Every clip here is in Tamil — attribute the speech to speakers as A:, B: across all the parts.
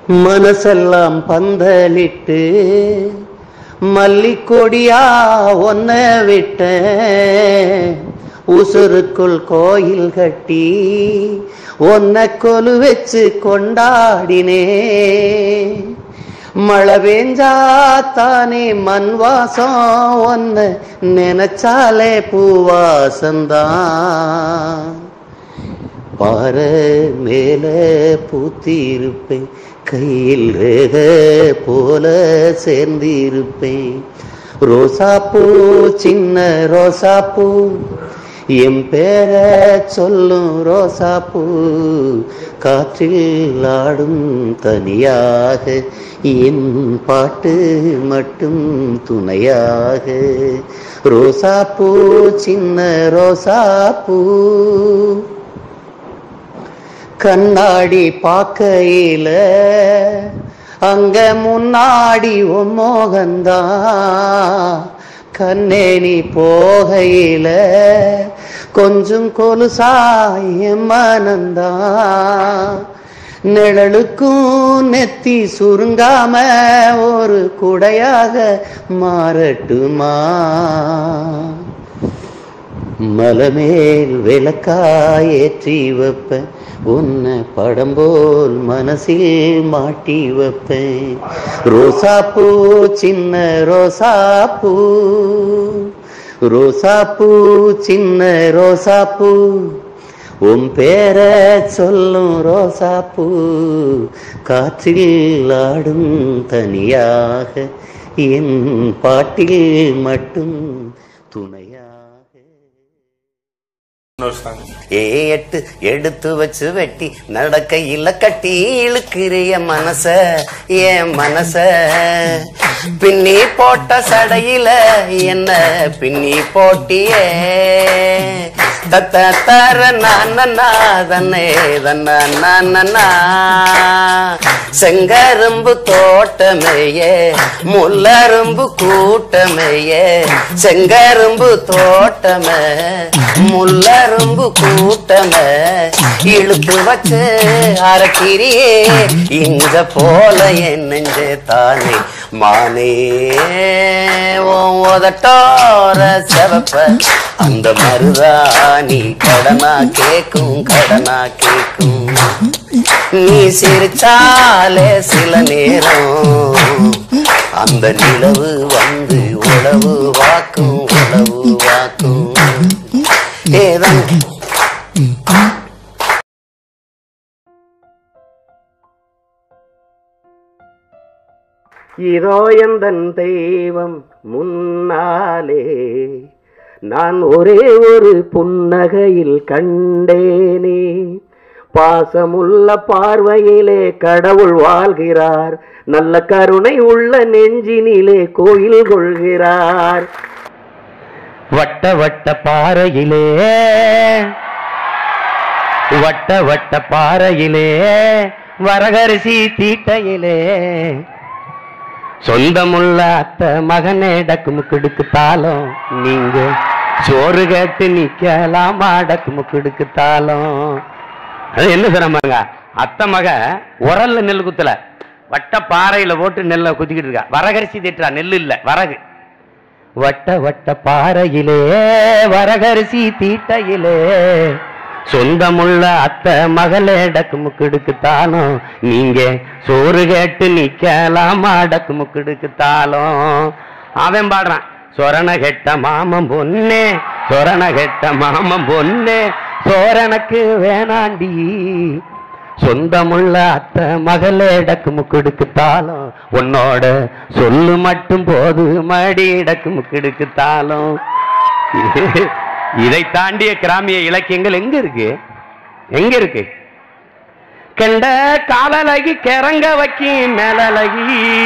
A: மனசெல்லாம் பந்தலிட்டு மல்லிக்கொடியா ஒன்ன விட்ட உசுருக்குள் கோயில் கட்டி ஒன்ன கொலு வச்சு கொண்டாடினே மழை பெஞ்சா தானே மண் வாசம் ஒன்ன நினைச்சாலே பூவாசந்தான் பாறை மேல பூத்திருப்பேன் கையில் ரேக போல சேர்ந்திருப்பேன் ரோசாப்பூ சின்ன ரோசாப்பூ என் பேர சொல்லும் ரோசாப்பூ காற்றில் ஆடும் தனியாக என் பாட்டு மட்டும் துணையாக ரோசாப்பூ சின்ன ரோசாப்பூ கண்ணாடி பார்க்கையில அங்க முன்னாடி உன் மோகந்தான் கண்ணே நீ போகையில கொஞ்சம் கொலுசாய மனந்தான் நிழலுக்கும் நெத்தி சுருங்காம ஒரு குடையாக மாறட்டுமா மலமேல் விளக்காய் ஏற்றி வைப்பேன் உன்னை படம் போல் மனசில் மாட்டி வைப்பேன் ரோசாப்பூ சின்ன ரோசாப்பூ ரோசாப்பூ சின்ன ரோசாப்பூ உன் பேர சொல்லும் ரோசாப்பூ காற்றில் ஆடும் தனியாக என் பாட்டில் மட்டும் துணையாக
B: இன்னொரு சாங்
A: ஏ எட்டு எடுத்து வச்சு வெட்டி நடக்கையில கட்டி இழுக்கிறிய மனச என் மனச பின்னி போட்ட சடையில என்ன பின்னி போட்டியே தத்த தர நானண்ணா தன்னே தன்ன நானண்ணா செங்கரும்பு தோட்டமேயே முள்ளரும்பு கூட்டமேயே செங்கரும்பு தோட்டமே முள்ளரும்பு கூட்டமே இழுத்து வச்சு அரைக்கிறியே இங்க போல என் நெஞ்சே தானே மானே உன் உதட்டோர செவப்ப அந்த மருதாணி கடனா கேக்கும் கடனா கேக்கும் நீ சிரிச்சாலே சில நேரம் அந்த நிலவு வந்து உழவு வாக்கும் உழவு வாக்கும் ஏதன் இதோ எந்தன் தெய்வம் முன்னாலே நான் ஒரே ஒரு புன்னகையில் கண்டேனே பாசமுள்ள பார்வையிலே கடவுள் வாழ்கிறார் நல்ல கருணை உள்ள நெஞ்சினிலே கோயில் கொள்கிறார் வட்ட வட்ட பாறையிலே வட்ட வட்ட பாறையிலே வரகரிசி தீட்டையிலே சொந்தமுள்ள அத்த மகனே டக்குமு கிடுக்கு தாளம் நீங்க சோறு கேட்டு நிக்கலாம் டக்குமு கிடுக்கு தாளம் அது என்ன சிரமங்க அத்தை மக உரல்ல நெல் குத்தல வட்ட பாறையில போட்டு நெல்லை குத்திக்கிட்டு இருக்கா வரகரிசி திட்டுறா நெல் இல்ல வரகு வட்ட வட்ட பாறையிலே வரகரிசி தீட்டையிலே சொந்தமுள்ள அத்தை மகளே டக்கு முக்குடுக்கு தாளம் நீங்க சோறு கேட்டு நிக்கலாமா டக்கு முக்குடுக்கு தாளம் அவன் பாடுறான் சொரண கெட்ட மாமன் பொண்ணே சொரண கெட்ட மாமன் பொண்ணே சோரனுக்கு வேணாண்டி சொந்தமுள்ள அத்தை மகளே டக்கு முக்குடுக்கு தாளம் உன்னோட சொல்லு மட்டும் போது மடி டக்கு முக்குடுக்கு தாளம் இதை தாண்டிய கிராமிய இலக்கியங்கள் எங்க இருக்கு எங்க இருக்கு கண்ட காலலகி கிறங்க வைக்கி மேலழகி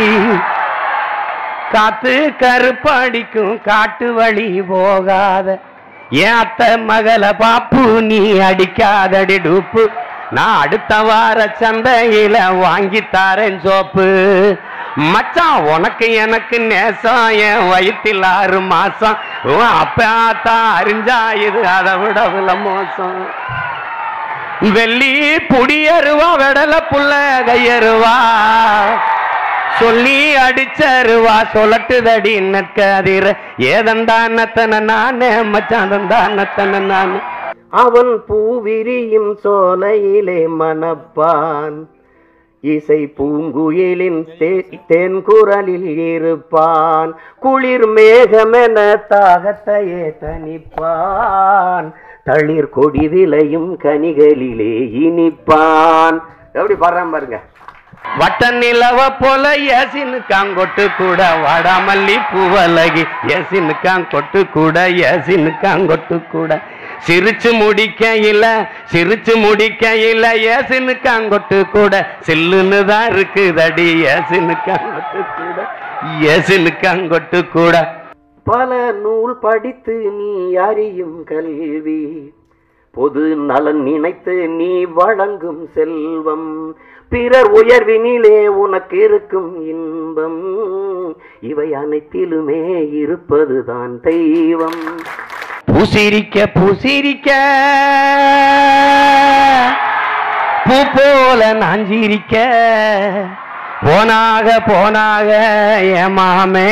A: காத்து கருப்படிக்கும் காட்டு வழி போகாத ஏன் அத்தை மகள பாப்பு நீ அடிக்காதடி டூப்பு நான் அடுத்த வார சந்தையில வாங்கி தாரேன் சோப்பு மச்சான் உனக்கு எனக்கு நேசம் என் வயிற்றில் ஆறு மாசம் உன் அப்பா தான் அறிஞ்சா இது அதை விட வில மோசம் வெள்ளி புடியருவா வெடல புள்ள கையருவா சொல்லி அடிச்சருவா சொல்லட்டுதடி நற்கதிர ஏதந்தானத்தன நானே மச்சாந்தந்தானத்தன நானே அவன் பூவிரியும் சோலையிலே மணப்பான் இசை பூங்குயிலின் தே- தேன்குரலில் இருப்பான் குளிர் மேகமென தாகத்தையே தனிப்பான் தளிர் கொடி விளையும் கனிகளிலே இனிப்பான் எப்படி பாடுறான் பாருங்க வட்ட நிலவ போல ஏசினு காங்கொட்டு கூட வாடாமல்லி பூவலகி ஏசினு காங்கொட்டு கூட ஏசினு காங்கொட்டு கூட சிரிச்சு முடிக்க இல்ல சிரிச்சு முடிக்க இல்ல ஏசினு காங்கொட்டு கூட சில்லுன்னு தான் இருக்குதடி ஏசினு காங்கொட்டு கூட ஏசினு காங்கொட்டு கூட பல நூல் படித்து நீ அறியும் கல்வி பொது நலன் நினைத்து நீ வழங்கும் செல்வம் பிறர் உயர்வினிலே உனக்கு இருக்கும் இன்பம் இவை அனைத்திலுமே இருப்பதுதான் தெய்வம் பூசிரிக்க பூசிரிக்க பூ போல நாஞ்சிரிக்க போனாக போனாக ஏமாமே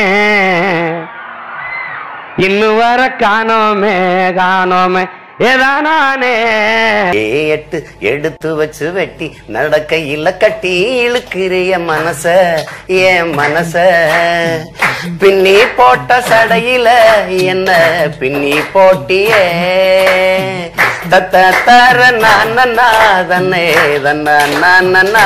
A: இன்னும் வர காணோமே காணோமே ஏதானானே
B: எட்டு எடுத்து வச்சு வெட்டி நடக்கையில கட்டி இழுக்கிறிய மனச என் மனச பின்னி போட்ட சடையில என்ன பின்னி போட்டியே தத்த தர நானண்ணா தன்னே தன்னா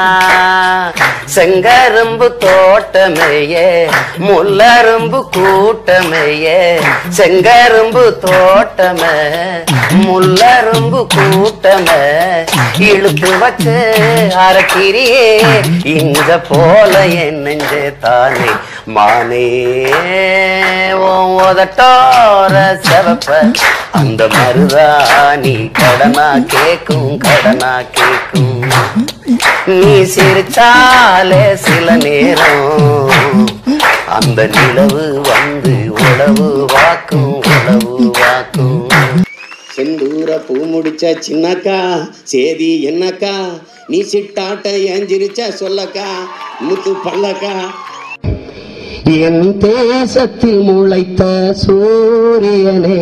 B: செங்கரும்பு தோட்டமேயே முள்ளரும்பு கூட்டமேயே செங்கரும்பு தோட்டமே முள்ளரும்பு கூட்டமே இழுத்து வச்சு அரைக்கிறியே இங்க போல என் நெஞ்சே தானே மானே உன் உதட்டோர செவப்ப அந்த மருதாணி கடனா கேக்கும் கடனா கேக்கும் நீ சிரிச்சாலே சில நேரம் அந்த நிலவு வந்து உழவு வாக்கும் உழவு வாக்கும்
C: செந்தூர பூ முடிச்ச சின்னக்கா சேதி என்னக்கா நீ சிட்டாட்ட ஏஞ்சிருச்ச சொல்லக்கா முத்து பல்லக்கா
A: என் தேசத்தில் முளைத்த சூரியனே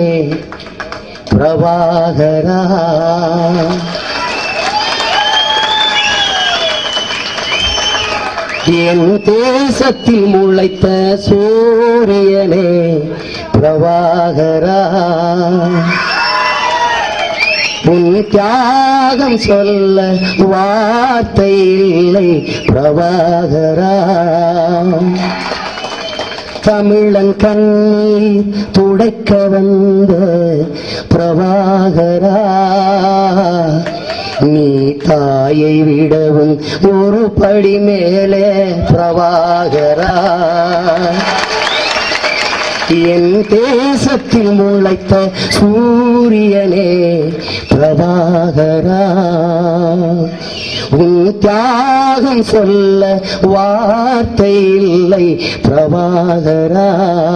A: பிரபாகரா என் தேசத்தில் முளைத்த சூரியனே பிரபாகரா உன் தியாகம் சொல்ல வார்த்தை இல்லை பிரபாகரா தமிழன் கண்ணீர் துடைக்க வந்த பிரபாகரா நீ தாயை விடவும் ஒரு படி மேலே பிரபாகரா என் தேசத்தில் முளைத்த சூரியனே பிரபாகரா உன் தியாகம் சொல்ல வார்த்தை இல்லை பிரபாகரா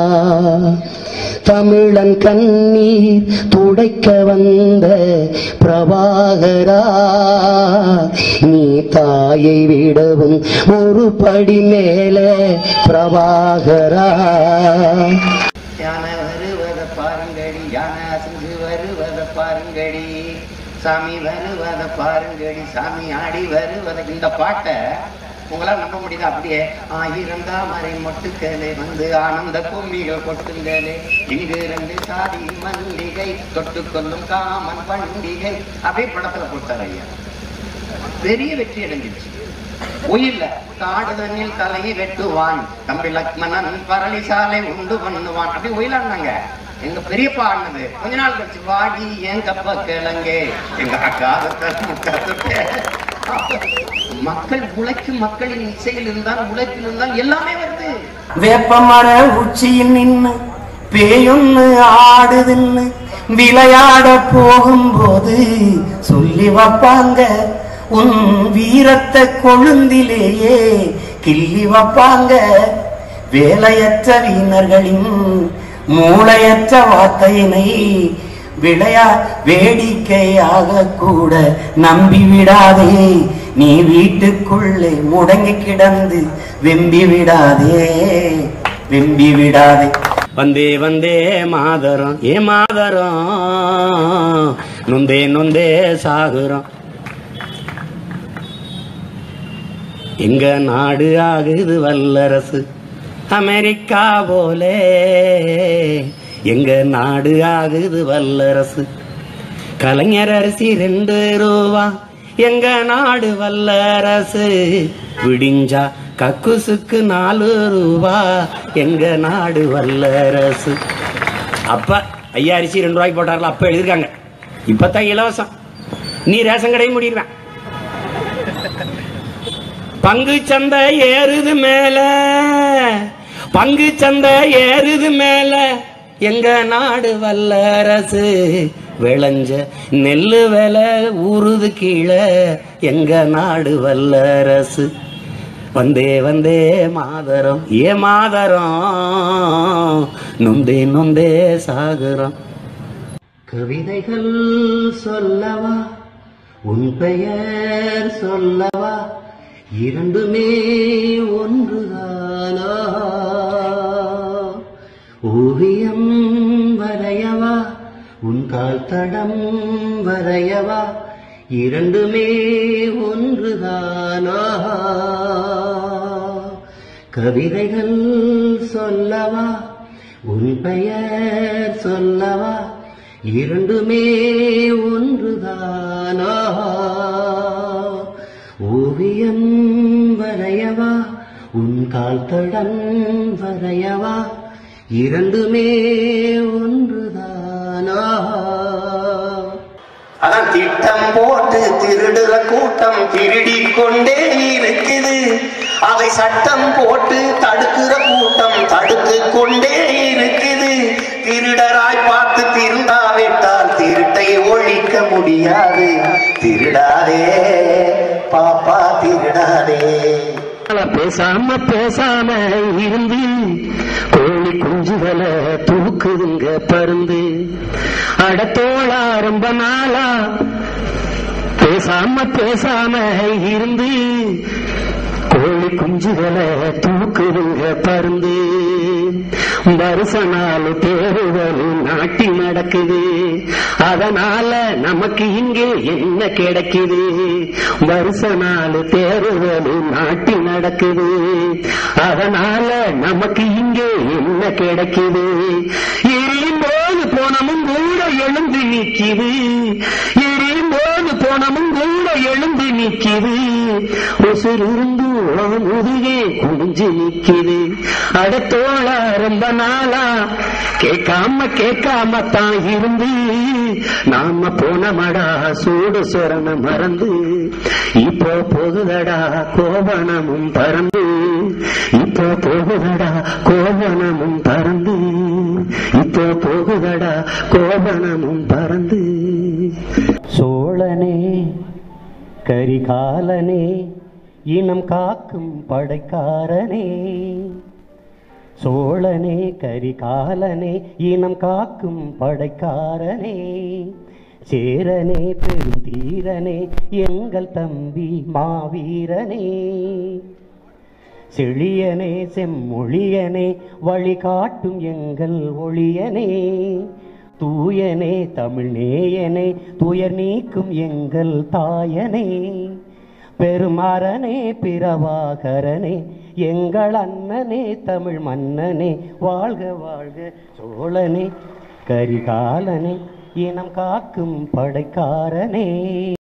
A: தமிழன் கண்ணீர் துடைக்க வந்த பிரபாகரா நீ தாயை விடவும் ஒரு படி மேலே பிரபாகரா
D: யானை வருவத பாருங்கடி யானை அசைஞ்சு வருவத பாருங்கடி சாமி வருவத பாருங்கடி சாமி ஆடி வருவத இந்த பாட்டை உங்களால் நம்ப முடியுதா அப்படியே ஆயிரம் தாமரை மொட்டுக்களே வந்து ஆனந்த கும்மிகள் கொட்டுங்களே இங்கு ரெண்டு சாதி மல்லிகை தொட்டு கொள்ளும் காமன் பண்டிகை அப்படியே படத்துல போட்டார் ஐயா பெரிய வெற்றி அடைஞ்சிருச்சு உயிர்ல காடு தண்ணில் தலையை வெட்டுவான் தம்பி லக்ஷ்மணன் பரளிசாலை உண்டு பண்ணுவான் அப்படி உயிலாண்டாங்க எங்க பெரியப்பா ஆடினது கொஞ்ச நாள் கழிச்சு வாடி என் கப்ப கிழங்கே எங்க அக்கா மக்கள் உழைக்கும் மக்களின் இசையில் இருந்தால் உழைப்பில் இருந்தால் எல்லாமே வருது
E: வேப்பமர உச்சியில் நின்னு பேயொன்னு ஆடுதுன்னு விளையாட போகும்போது சொல்லி வைப்பாங்க உன் வீரத்தை கொழுந்திலேயே கிள்ளி வைப்பாங்க வேலையற்ற வீணர்களின் மூளையற்ற வார்த்தையினை விளையா வேடிக்கையாக கூட நம்பி விடாதே நீ வீட்டுக்குள்ளே முடங்கி கிடந்து வெம்பி விடாதே வெம்பி விடாதே
A: வந்தே வந்தே மாதரம் ஏ மாதரம் நொந்தே நொந்தே சாகுறோம் எங்க நாடு ஆகுது வல்லரசு அமெரிக்கா போலே எங்க நாடு ஆகுது வல்லரசு கலைஞர் அரிசி ரெண்டு ரூபா எங்க நாடு வல்லரசு விடிஞ்சா கக்குசுக்கு நாலு ரூபா எங்க நாடு வல்லரசு அப்ப ஐயா அரிசி ரெண்டு ரூபாய்க்கு போட்டார்ல அப்ப எழுதிருக்காங்க இப்பதான் இலவசம் நீ ரேஷன் கடையும் முடிடுவேன் பங்கு சந்தை ஏறுது மேல பங்கு சந்தை ஏறுது மேல எங்க நாடு வல்லரசு விளைஞ்ச நெல்லு விலை ஊறுது கீழே எங்க நாடு வல்லரசு வந்தே வந்தே மாதரம் ஏ மாதரம் நொந்தே நொந்தே சாகுறோம் கவிதைகள் சொல்லவா உன் பெயர் சொல்லவா இரண்டுமே ஒன்றுதானா ஓவியம் வரையவா உன் கால் தடம் வரையவா இரண்டுமே ஒன்றுதானா கவிதைகள் சொல்லவா உன் பெயர் சொல்லவா இரண்டுமே ஒன்றுதானா ஓவியம் வரையவா உன் கால் தடம் வரையவா இரண்டுமே ஒன்றுதானா
E: அதான் திட்டம் போட்டு திருடுற கூட்டம் திருடி கொண்டே இருக்குது அதை சட்டம் போட்டு தடுக்கிற கூட்டம் தடுத்து கொண்டே இருக்குது திருடராய் பார்த்து திருந்தாவிட்டால் திருட்டை ஒழிக்க முடியாது திருடாதே பாப்பா திருடாதே
A: பேசாம பேசாம இருந்து கோழி குஞ்சுகளை தூக்குதுங்க பருந்து அடத்தோளா ரொம்ப நாளா பேசாம பேசாம இருந்து கோழி குஞ்சுகளை தூக்குதுங்க பருந்து வருஷ நாள் தேர்தல் நாட்டி நடக்குது அதனால நமக்கு இங்கே என்ன கிடைக்குது வருஷ நாள் தேர்தல் நாட்டி நடக்குது அதனால நமக்கு இங்கே என்ன கிடைக்குது எரியும்போது போனமும் கூட எழுந்து நிக்குது எரியும்போது போனமும் கூட எழுந்து நிக்குது உசிருந்து முதுகே குடிஞ்சு நிக்குது அடுத்தோள ரொம்ப நாளா கேட்காம கேட்காம தான் இருந்து நாம போனமடா சூடு சொரண மறந்து இப்போ போகுதடா கோவணமும் பறந்து இப்போ போகுதடா கோவணமும் பறந்து இப்போ போகுதடா கோவணமும் பறந்து சோழனே கரிகாலனே இனம் காக்கும் படைக்காரனே சோழனே கரிகாலனே இனம் காக்கும் படைக்காரனே சேரனே பெருந்தீரனே எங்கள் தம்பி மாவீரனே செழியனே செம்மொழியனே வழிகாட்டும் எங்கள் ஒளியனே தூயனே தமிழ்நேயனே துயர் நீக்கும் எங்கள் தாயனே பெருமரனே பிறவாகரனே எங்கள் அண்ணனே தமிழ் மன்னனே வாழ்க வாழ்க சோழனே கரிகாலனே இனம் காக்கும் படைக்காரனே